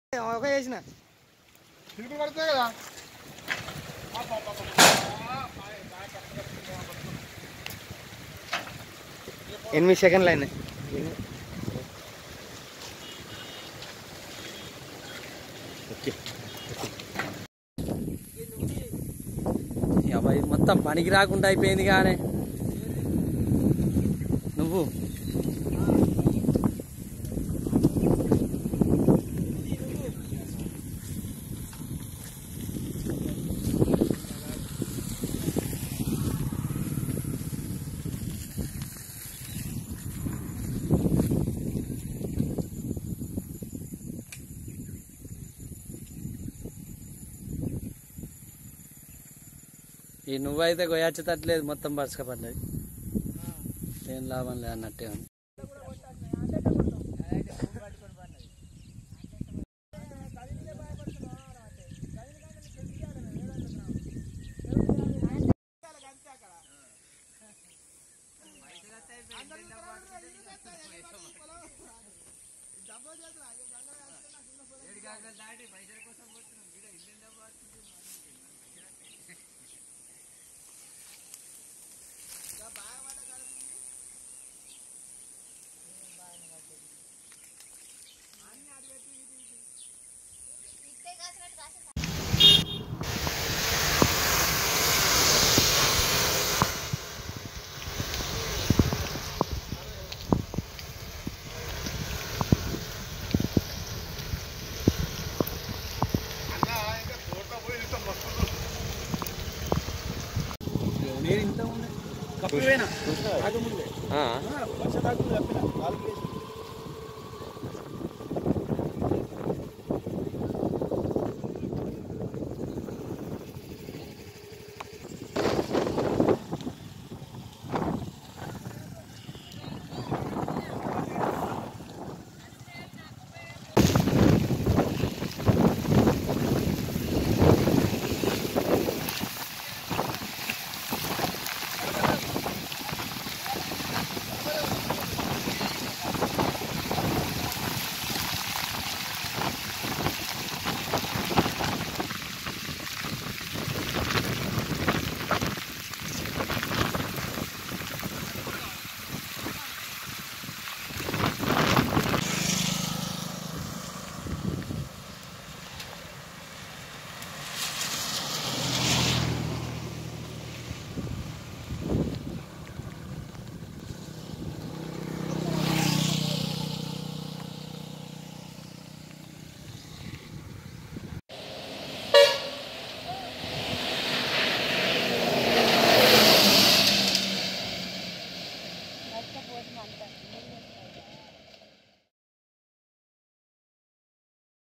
ఒక చేసిన చిలుపులు పడుతుంది కదా ఎనిమిది సెకండ్లు అయినాయి ఓకే అబ్బాయి మొత్తం పనికి రాకుండా అయిపోయింది కానీ నువ్వు ఈ నువ్వైతే గొయ్యచ్చతట్లేదు మొత్తం పరచకపడ్డది ఏం లాభం లేదు అన్నట్టే ఉంది నేను ఇంత ఉంది కప్పిపోయినా వర్ష తాగుతుంది చెప్పిన కాలు